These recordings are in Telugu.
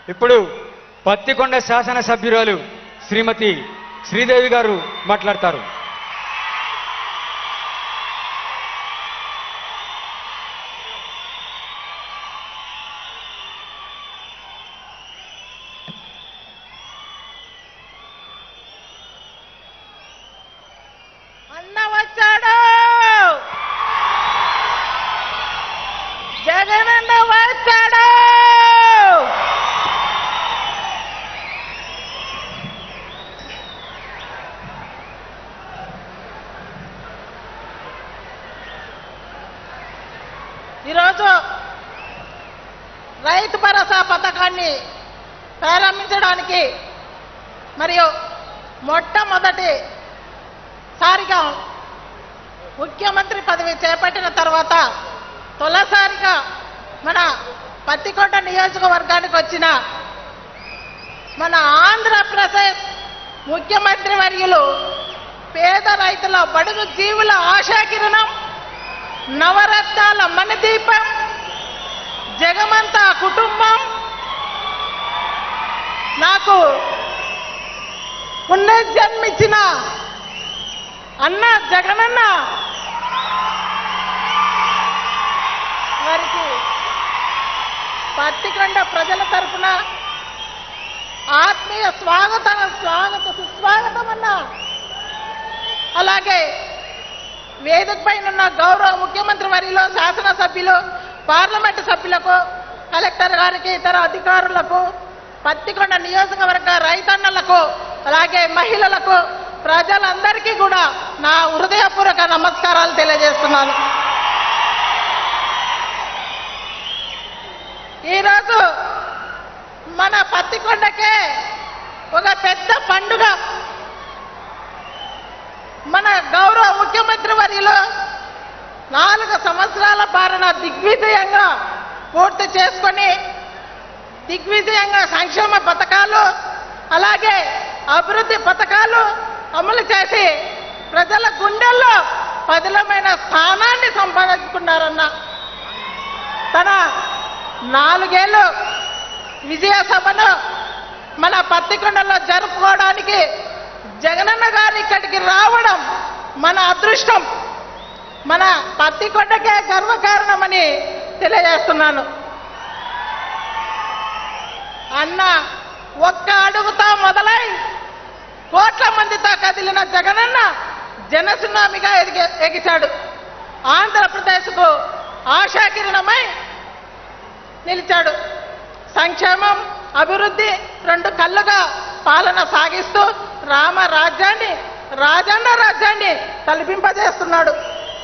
ఇప్పుడు పత్తికొండ శాసనసభ్యురాలు శ్రీమతి శ్రీదేవి గారు మాట్లాడతారు అన్న వచ్చాడు జగనన్న వచ్చాడు ఈరోజు రైతు భరోసా పథకాన్ని ప్రారంభించడానికి మరియు మొట్టమొదటి సారిగా ముఖ్యమంత్రి పదవి చేపట్టిన తర్వాత తొలసారిగా మన పత్తికొండ నియోజకవర్గానికి వచ్చిన మన ఆంధ్రప్రదేశ్ ముఖ్యమంత్రి వర్యులు పేద రైతుల బడుగు జీవుల ఆశాకిరణం నవరత్నాల మణిదీపం జగమంత కుటుంబం నాకు పునర్జన్మించిన అన్న జగనన్న వారికి పత్తికొండ ప్రజల తరపున ఆత్మీయ స్వాగతం స్వాగత సుస్వాగతం అన్న అలాగే వేదిక పైన ఉన్న గౌరవ ముఖ్యమంత్రి వారిలో శాసనసభ్యులు పార్లమెంటు సభ్యులకు కలెక్టర్ గారికి ఇతర అధికారులకు పత్తికొండ నియోజకవర్గ రైతన్నలకు అలాగే మహిళలకు ప్రజలందరికీ కూడా నా హృదయపూర్వక నమస్కారాలు తెలియజేస్తున్నాను ఈరోజు మన పత్తికొండకే ఒక పెద్ద పండుగ మన గౌరవ ముఖ్యమంత్రి వర్యులు నాలుగు సంవత్సరాల పాలన దిగ్విజయంగా పూర్తి చేసుకొని దిగ్విజయంగా సంక్షేమ పథకాలు అలాగే అభివృద్ధి పథకాలు అమలు చేసి ప్రజల గుండెల్లో పదిలమైన స్థానాన్ని సంపాదించుకున్నారన్న తన నాలుగేళ్ళు విజయ సభను మన పత్తికొండలో జరుపుకోవడానికి జగనన్న గారు ఇక్కడికి రావడం మన అదృష్టం మన పత్తికొండకే గర్వకారణమని తెలియజేస్తున్నాను అన్న ఒక్క అడుగుతో మొదలై కోట్ల మందితో కదిలిన జగనన్న జనసునామిగా ఎదిగే ఎగిచాడు ఆంధ్రప్రదేశ్కు ఆశాకిరణమై నిలిచాడు సంక్షేమం అభివృద్ధి రెండు కళ్ళుగా పాలన సాగిస్తూ రామ రాజ్యాన్ని రాజన్న రాజ్యాన్ని తలపింపజేస్తున్నాడు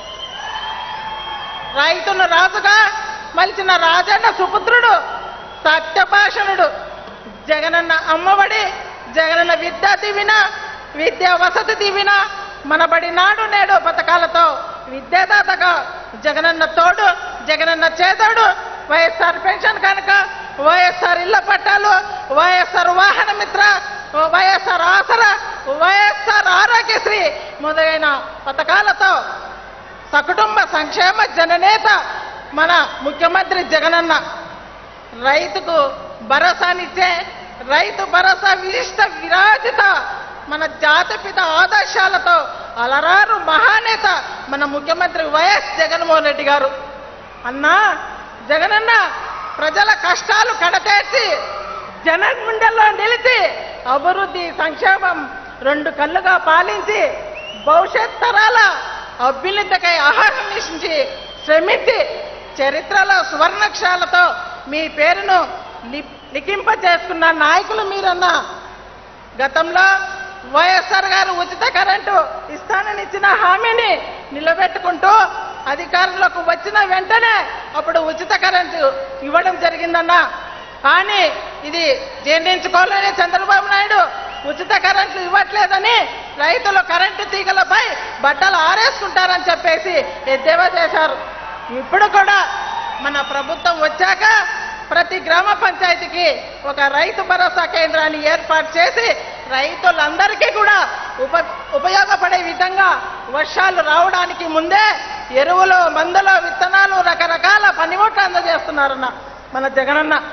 రైతును రాజుగా మలిచిన రాజన్న సుపుత్రుడు సత్యభాషణుడు జగనన్న అమ్మఒడి జగనన్న విద్యా దీవిన విద్యా వసతి దీవిన మనబడి నాడు నేడు పథకాలతో విద్యాదాతగా జగనన్న తోడు జగనన్న చేదోడు వైఎస్ఆర్ పెన్షన్ కనుక వైఎస్ఆర్ ఇళ్ల పట్టాలు వైఎస్ఆర్ వాహన మిత్ర వైఎస్ఆర్ ఆసరా వైఎస్ఆర్ ఆరోగ్యశ్రీ మొదలైన పథకాలతో సకుటుంబ సంక్షేమ జననేత మన ముఖ్యమంత్రి జగనన్న రైతుకు భరోసానిచ్చే రైతు భరోసా విశిష్ట విరాజిత మన జాతిపిత ఆదర్శాలతో అలరారు మహానేత మన ముఖ్యమంత్రి వైఎస్ జగన్మోహన్ రెడ్డి గారు అన్నా జగనన్న ప్రజల కష్టాలు కడతేర్చి జన గుండెల్లో నిలిచి అభివృద్ధి సంక్షేమం రెండు కళ్ళుగా పాలించి భవిష్యత్ తరాల అభ్యున్నతకై ఆహ్వానించి శ్రమించి చరిత్రలో సువర్ణక్షరాలతో మీ పేరును లి- లిఖింప చేసుకున్న నాయకులు మీరన్నా గతంలో వైఎస్ఆర్ గారు ఉచిత కరెంటు ఇస్తానని ఇచ్చిన హామీని నిలబెట్టుకుంటూ అధికారంలోకి వచ్చిన వెంటనే అప్పుడు ఉచిత కరెంటు ఇవ్వడం జరిగిందన్నా కానీ ఇది జీర్ణించుకోలేని చంద్రబాబు నాయుడు ఉచిత కరెంట్లు ఇవ్వట్లేదని రైతులు కరెంటు తీగలపై బట్టలు ఆరేసుకుంటారని చెప్పేసి ఎద్దేవా చేశారు ఇప్పుడు కూడా మన ప్రభుత్వం వచ్చాక ప్రతి గ్రామ పంచాయతీకి ఒక రైతు భరోసా కేంద్రాన్ని ఏర్పాటు చేసి రైతులందరికీ కూడా ఉప ఉపయోగపడే విధంగా వర్షాలు రావడానికి ముందే ఎరువులు మందులు విత్తనాలు రకరకాల పనిముట్లు అందజేస్తున్నారన్న మన జగనన్న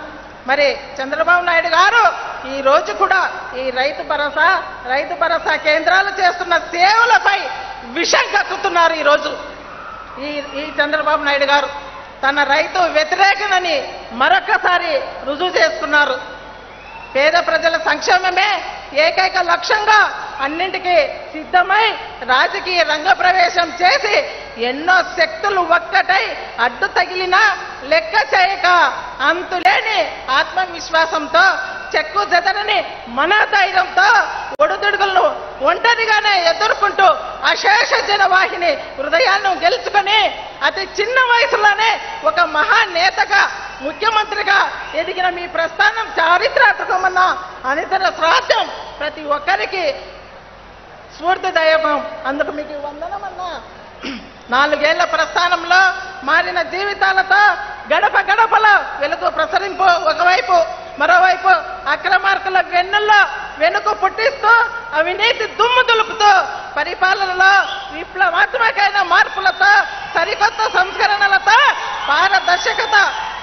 మరి చంద్రబాబు నాయుడు గారు ఈ రోజు కూడా ఈ రైతు భరోసా రైతు భరోసా కేంద్రాలు చేస్తున్న సేవలపై విషం కక్కుతున్నారు ఈరోజు ఈ ఈ చంద్రబాబు నాయుడు గారు తన రైతు వ్యతిరేకనని మరొకసారి రుజువు చేసుకున్నారు పేద ప్రజల సంక్షేమమే ఏకైక లక్ష్యంగా అన్నింటికీ సిద్ధమై రాజకీయ రంగ ప్రవేశం చేసి ఎన్నో శక్తులు ఒక్కటై అడ్డు తగిలినా లెక్క చేయక అంతులేని ఆత్మవిశ్వాసంతో చెక్కు చెదరని మన ధైర్యంతో ఒడుదుడుగులను ఒంటరిగానే ఎదుర్కొంటూ అశేష జనవాహిని హృదయాలను గెలుచుకొని అతి చిన్న వయసులోనే ఒక మహానేతగా ముఖ్యమంత్రిగా ఎదిగిన మీ ప్రస్థానం చారిత్రాత్మకమన్న అనితర శ్రాద్ధం ప్రతి ఒక్కరికి స్ఫూర్తిదాయకం అందుకు మీకు వందనమన్నా నాలుగేళ్ల ప్రస్థానంలో మారిన జీవితాలతో గడప గడపల వెలుగు ప్రసరింపు ఒకవైపు మరోవైపు అక్రమార్కుల వెన్నుల్లో వెనుక పుట్టిస్తూ అవినీతి దుమ్ము దులుపుతూ పరిపాలనలో విప్లవాత్మకమైన మార్పులతో సరికొత్త సంస్కరణలతో పారదర్శకత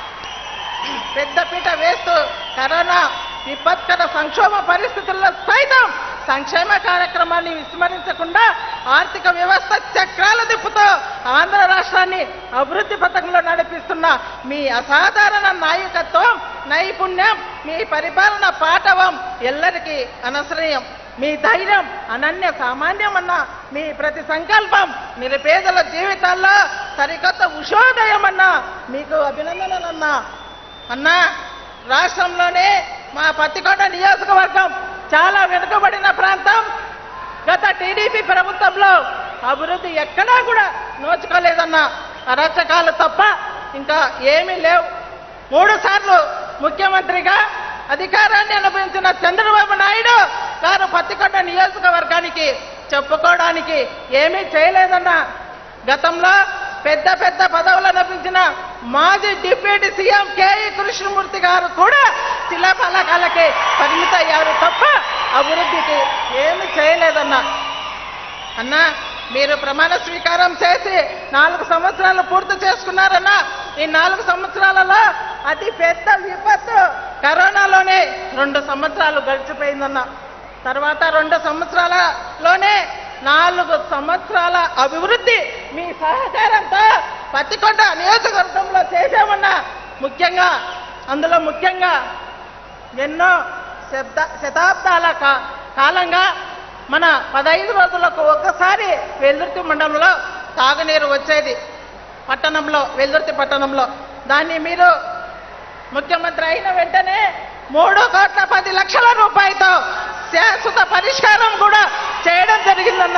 పెద్దపీట వేస్తూ కరోనా విపత్కర సంక్షోభ పరిస్థితుల్లో సైతం సంక్షేమ కార్యక్రమాన్ని విస్మరించకుండా ఆర్థిక వ్యవస్థ చక్రాలు తిప్పుతూ ఆంధ్ర రాష్ట్రాన్ని అభివృద్ధి పథకంలో నడిపిస్తున్న మీ అసాధారణ నాయకత్వం నైపుణ్యం మీ పరిపాలన పాఠవం ఎల్లరికీ అనసరీయం మీ ధైర్యం అనన్య సామాన్యమన్న మీ ప్రతి సంకల్పం నిరుపేదల జీవితాల్లో సరికొత్త ఉషోదయం అన్న మీకు అభినందనలన్నా అన్నా రాష్ట్రంలోనే మా పత్తికొండ నియోజకవర్గం చాలా వెనుకబడిన ప్రాంతం గత టీడీపీ ప్రభుత్వంలో అభివృద్ధి ఎక్కడా కూడా నోచుకోలేదన్నా అరాచకాలు తప్ప ఇంకా ఏమీ లేవు మూడు సార్లు ముఖ్యమంత్రిగా అధికారాన్ని అనుభవించిన చంద్రబాబు నాయుడు గారు పత్తికొండ నియోజకవర్గానికి చెప్పుకోవడానికి ఏమీ చేయలేదన్నా గతంలో పెద్ద పెద్ద పదవులు లభించిన మాజీ డిప్యూటీ సీఎం కేఈ కృష్ణమూర్తి గారు కూడా శిలాఫలకాలకే పరిమితయ్యారు తప్ప అభివృద్ధికి ఏమి చేయలేదన్నా అన్నా మీరు ప్రమాణ స్వీకారం చేసి నాలుగు సంవత్సరాలు పూర్తి చేసుకున్నారన్నా ఈ నాలుగు సంవత్సరాలలో అతి పెద్ద విపత్తు కరోనాలోనే రెండు సంవత్సరాలు గడిచిపోయిందన్నా తర్వాత రెండు సంవత్సరాలలోనే నాలుగు సంవత్సరాల అభివృద్ధి మీ సహకారంతో పత్తికొండ నియోజకవర్గంలో చేశామన్నా ముఖ్యంగా అందులో ముఖ్యంగా ఎన్నో శబ్ద శతాబ్దాల కా- కాలంగా మన పదహైదు రోజులకు ఒక్కసారి వెల్దుర్తి మండలంలో తాగునీరు వచ్చేది పట్టణంలో వెల్దుర్తి పట్టణంలో దాన్ని మీరు ముఖ్యమంత్రి అయిన వెంటనే మూడు కోట్ల పది లక్షల రూపాయలతో శాశ్వత పరిష్కారం కూడా చేయడం జరిగిందన్న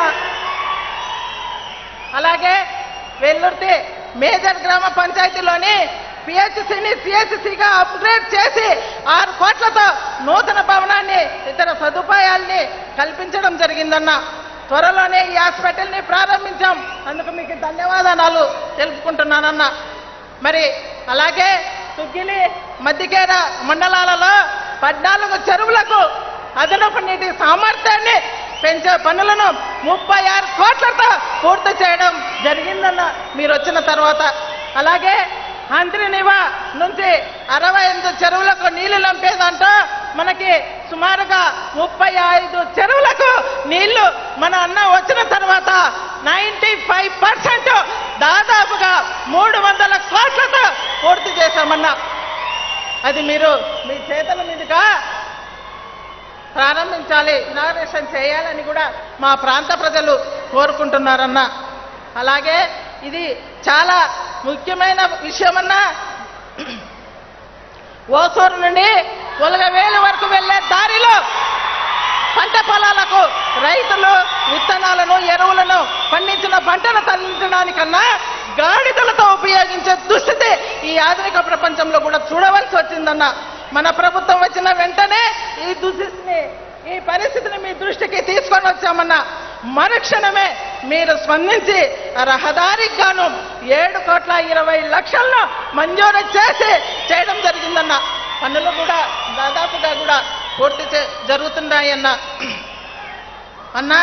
అలాగే వెల్లుర్తి మేజర్ గ్రామ పంచాయతీలోని పిహెచ్సిని సిహెచ్సిగా అప్గ్రేడ్ చేసి ఆరు కోట్లతో నూతన భవనాన్ని ఇతర సదుపాయాల్ని కల్పించడం జరిగిందన్న త్వరలోనే ఈ హాస్పిటల్ని ప్రారంభించాం అందుకు మీకు ధన్యవాదాలు తెలుపుకుంటున్నానన్న మరి అలాగే తుగ్గిలి మధ్యకేర మండలాలలో పద్నాలుగు చెరువులకు అదనపు నీటి సామర్థ్యాన్ని పెంచే పనులను ముప్పై ఆరు కోట్లతో పూర్తి చేయడం జరిగిందన్న మీరు వచ్చిన తర్వాత అలాగే అంత్రినివా నుంచి అరవై ఎనిమిది చెరువులకు నీళ్లు లంపేదంట మనకి సుమారుగా ముప్పై ఐదు చెరువులకు నీళ్లు మన అన్న వచ్చిన తర్వాత నైంటీ ఫైవ్ పర్సెంట్ దాదాపుగా మూడు వందల కోట్లతో పూర్తి చేశామన్నా అది మీరు మీ చేతుల మీదుగా ప్రారంభించాలి ఇనాగ్రేషన్ చేయాలని కూడా మా ప్రాంత ప్రజలు కోరుకుంటున్నారన్న అలాగే ఇది చాలా ముఖ్యమైన విషయమన్నా ఓసూరు నుండి ఒలగవేలు వరకు వెళ్ళే దారిలో పంట పొలాలకు రైతులు విత్తనాలను ఎరువులను పండించిన పంటను తరలించడానికన్నా గాడిదలతో ఉపయోగించే దుస్థితి ఈ ఆధునిక ప్రపంచంలో కూడా చూడవలసి వచ్చిందన్న మన ప్రభుత్వం వచ్చిన వెంటనే ఈ దుస్థితిని ఈ పరిస్థితిని మీ దృష్టికి తీసుకొని వచ్చామన్న మరుక్షణమే మీరు స్పందించి ఆ రహదారికి గాను ఏడు కోట్ల ఇరవై లక్షలను మంజూరు చేసి చేయడం జరిగిందన్న పనులు కూడా దాదాపుగా కూడా పూర్తి చే- జరుగుతున్నాయన్న అన్న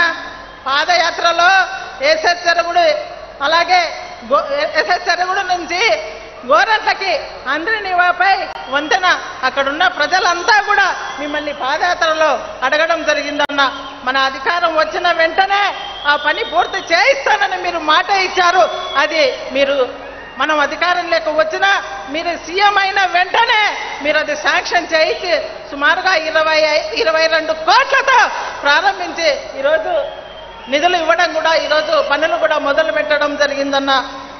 పాదయాత్రలో ఏసెస్ చెరుగుడు అలాగే గో- ఏసెస్ చెరుగుడు నుంచి గోరంట్లకి అంద్రినివాపై వంతెన అక్కడున్న ప్రజలంతా కూడా మిమ్మల్ని పాదయాత్రలో అడగడం జరిగిందన్న మన అధికారం వచ్చిన వెంటనే ఆ పని పూర్తి చేయిస్తానని మీరు మాట ఇచ్చారు అది మీరు మనం అధికారం లేక వచ్చినా మీరు సీఎం అయిన వెంటనే మీరు అది శాంక్షన్ చేయించి సుమారుగా ఇరవై ఐ- ఇరవై రెండు కోట్లతో ప్రారంభించి ఈరోజు నిధులు ఇవ్వడం కూడా ఈరోజు పనులు కూడా మొదలు పెట్టడం జరిగిందన్న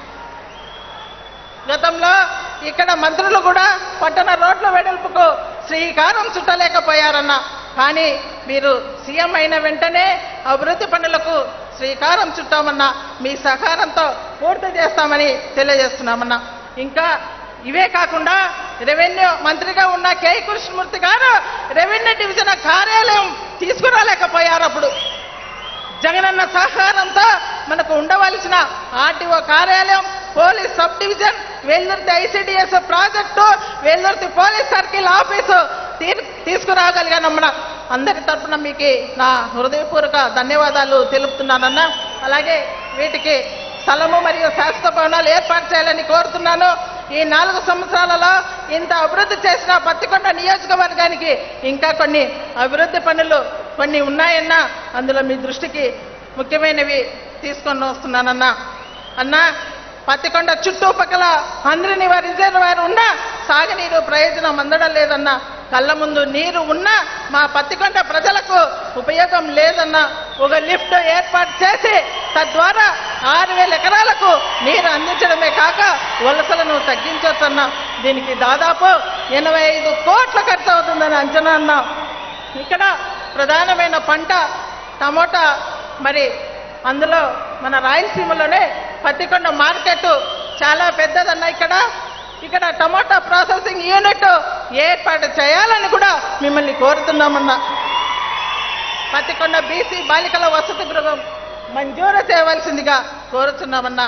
గతంలో ఇక్కడ మంత్రులు కూడా పట్టణ రోడ్ల వెడల్పుకు శ్రీకారం చుట్టలేకపోయారన్న కానీ మీరు సీఎం అయిన వెంటనే అభివృద్ధి పనులకు శ్రీకారం చుట్టామన్నా మీ సహకారంతో పూర్తి చేస్తామని తెలియజేస్తున్నామన్నా ఇంకా ఇవే కాకుండా రెవెన్యూ మంత్రిగా ఉన్న కె కృష్ణమూర్తి గారు రెవెన్యూ డివిజన్ కార్యాలయం తీసుకురాలేకపోయారు అప్పుడు జగనన్న సహకారంతో మనకు ఉండవలసిన ఆర్టీఓ కార్యాలయం police sub division Velurthi ICDS project Velurthi police circle office తీ- తీసుకురాగలిగానమ్మా అందరి తరపున మీకు నా హృదయపూర్వక ధన్యవాదాలు తెలుపుతున్నానన్నా అలాగే వీటికి స్థలము మరియు శాశ్వత భవనాలు ఏర్పాటు చేయాలని కోరుతున్నాను ఈ నాలుగు సంవత్సరాలలో ఇంత అభివృద్ధి చేసిన పత్తికొండ నియోజకవర్గానికి ఇంకా కొన్ని అభివృద్ధి పనులు కొన్ని ఉన్నాయన్నా అందులో మీ దృష్టికి ముఖ్యమైనవి తీసుకొని వస్తున్నానన్నా అన్నా పత్తికొండ చుట్టుపక్కల అందరిని వారి రిజర్వాయర్ ఉన్నా సాగునీరు ప్రయోజనం అందడం లేదన్నా కళ్ళ ముందు నీరు ఉన్నా మా పత్తికొండ ప్రజలకు ఉపయోగం లేదన్నా ఒక లిఫ్ట్ ఏర్పాటు చేసి తద్వారా ఆరు వేల ఎకరాలకు నీరు అందించడమే కాక వలసలను తగ్గించొచ్చన్నా దీనికి దాదాపు ఎనభై ఐదు కోట్ల ఖర్చు అవుతుందని అంచనా అన్నా ఇక్కడ ప్రధానమైన పంట టమోటా మరి అందులో మన రాయలసీమలోనే పత్తికొండ మార్కెట్ చాలా పెద్దదన్న ఇక్కడ ఇక్కడ టమోటా ప్రాసెసింగ్ యూనిట్ ఏర్పాటు చేయాలని కూడా మిమ్మల్ని కోరుతున్నామన్నా పత్తికొండ బీసీ బాలికల వసతి గృహం మంజూరు చేయవలసిందిగా కోరుతున్నామన్నా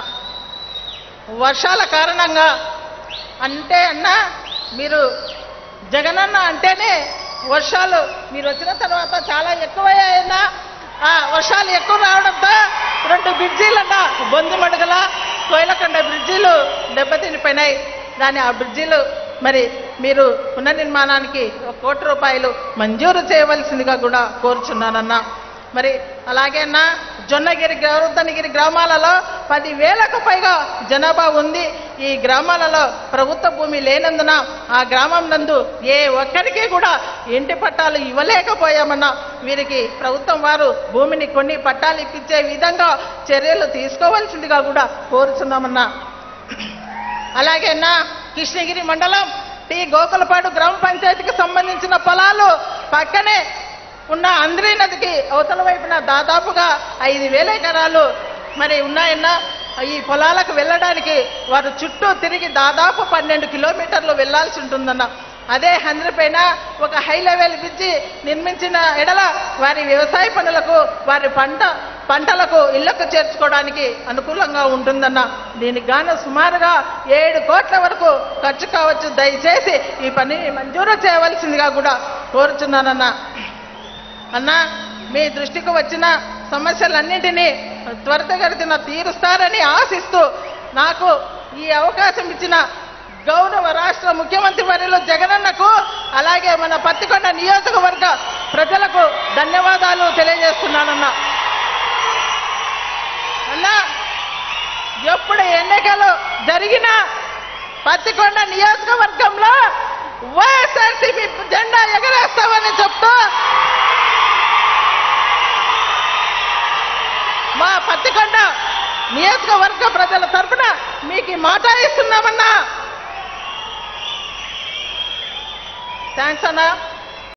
వర్షాల కారణంగా అంటే అన్న మీరు జగనన్న అంటేనే వర్షాలు మీరు వచ్చిన తర్వాత చాలా ఎక్కువయ్యాయన్నా ఆ వర్షాలు ఎక్కువ రావడంతో రెండు బ్రిడ్జీలన్న బొంది మడుగల కోయిలకొండ బ్రిడ్జీలు దెబ్బతినిపోయినాయి దాని ఆ బ్రిడ్జీలు మరి మీరు పునర్నిర్మాణానికి ఒక కోటి రూపాయలు మంజూరు చేయవలసిందిగా కూడా కోరుచున్నానన్నా మరి అలాగే అన్న జొన్నగిరి గౌరవద్దనగిరి గ్రామాలలో పదివేలకు పైగా జనాభా ఉంది ఈ గ్రామాలలో ప్రభుత్వ భూమి లేనందున ఆ గ్రామం నందు ఏ ఒక్కరికి కూడా ఇంటి పట్టాలు ఇవ్వలేకపోయామన్నా వీరికి ప్రభుత్వం వారు భూమిని కొన్ని పట్టాలు ఇప్పించే విధంగా చర్యలు తీసుకోవాల్సిందిగా కూడా కోరుచున్నామన్నా అలాగే అన్న కృష్ణగిరి మండలం టి గోకులపాడు గ్రామ పంచాయతీకి సంబంధించిన పొలాలు పక్కనే ఉన్న అంద్రీ నదికి అవతల వైపున దాదాపుగా ఐదు వేల ఎకరాలు మరి ఉన్నాయన్న ఈ పొలాలకు వెళ్ళడానికి వారు చుట్టూ తిరిగి దాదాపు పన్నెండు కిలోమీటర్లు వెళ్లాల్సి ఉంటుందన్న అదే హంద్రి పైన ఒక హై లెవెల్ బ్రిడ్జి నిర్మించిన ఎడల వారి వ్యవసాయ పనులకు వారి పంట పంటలకు ఇళ్లకు చేర్చుకోవడానికి అనుకూలంగా ఉంటుందన్న దీనికి గాను సుమారుగా ఏడు కోట్ల వరకు ఖర్చు కావచ్చు దయచేసి ఈ పనిని మంజూరు చేయవలసిందిగా కూడా కోరుచున్నానన్న అన్నా మీ దృష్టికి వచ్చిన సమస్యలన్నింటినీ త్వరితగతిన తీరుస్తారని ఆశిస్తూ నాకు ఈ అవకాశం ఇచ్చిన గౌరవ రాష్ట్ర ముఖ్యమంత్రి వర్యులు జగనన్నకు అలాగే మన పత్తికొండ నియోజకవర్గ ప్రజలకు ధన్యవాదాలు తెలియజేస్తున్నానన్నా అన్నా ఎప్పుడు ఎన్నికలు జరిగినా పత్తికొండ నియోజకవర్గంలో వైఎస్ఆర్సీపీ జెండా ఎగరేస్తామని చెప్తూ మా పత్తికొండ నియోజకవర్గ ప్రజల తరపున మీకు ఈ మాట ఇస్తున్నామన్నా థ్యాంక్స్ అన్నా